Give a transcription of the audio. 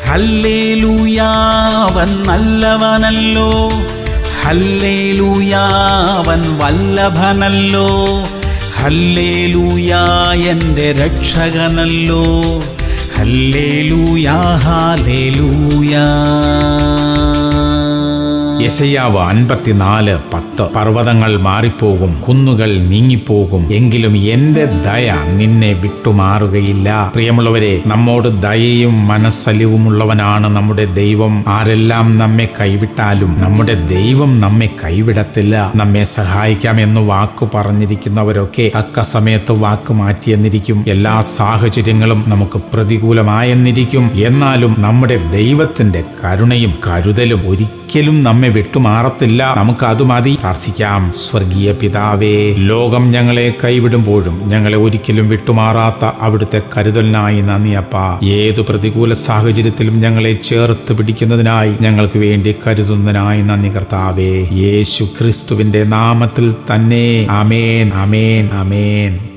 ഹല്ലേലൂയാവൻ നല്ലവനല്ലോ ഹല്ലേലൂയാവൻ വല്ലഭനല്ലോ ഹല്ലേലൂയാ എൻ്റെ രക്ഷകനല്ലോ ഹല്ലേലൂയാ ഹാലേലൂയാ യശയാവ് അൻപത്തിനാല് പത്ത് പർവ്വതങ്ങൾ മാറിപ്പോകും കുന്നുകൾ നീങ്ങിപ്പോകും എങ്കിലും എന്റെ ദയ നിന്നെ വിട്ടുമാറുകയില്ല പ്രിയമുള്ളവരെ നമ്മോട് ദയയും മനസ്സലിവുമുള്ളവനാണ് നമ്മുടെ ദൈവം ആരെല്ലാം നമ്മെ കൈവിട്ടാലും നമ്മുടെ ദൈവം നമ്മെ കൈവിടത്തില്ല നമ്മെ സഹായിക്കാമെന്ന് വാക്കു പറഞ്ഞിരിക്കുന്നവരൊക്കെ തക്ക സമയത്ത് വാക്ക് മാറ്റിയെന്നിരിക്കും എല്ലാ സാഹചര്യങ്ങളും നമുക്ക് പ്രതികൂലമായെന്നിരിക്കും എന്നാലും നമ്മുടെ ദൈവത്തിന്റെ കരുണയും കരുതലും ഒരിക്കലും നമ്മെ വിട്ടുമാറത്തില്ല നമുക്ക് അത് മതി പ്രാർത്ഥിക്കാം സ്വർഗീയ പിതാവേ ലോകം ഞങ്ങളെ കൈവിടുമ്പോഴും ഞങ്ങളെ ഒരിക്കലും വിട്ടുമാറാത്ത അവിടുത്തെ കരുതലിനായി നന്ദിയപ്പ ഏതു പ്രതികൂല സാഹചര്യത്തിലും ഞങ്ങളെ ചേർത്ത് പിടിക്കുന്നതിനായി ഞങ്ങൾക്ക് വേണ്ടി കരുതുന്നതിനായി നന്ദി കർത്താവേ യേശു ക്രിസ്തുവിന്റെ നാമത്തിൽ തന്നെ അമേൻ അമേൻ അമേൻ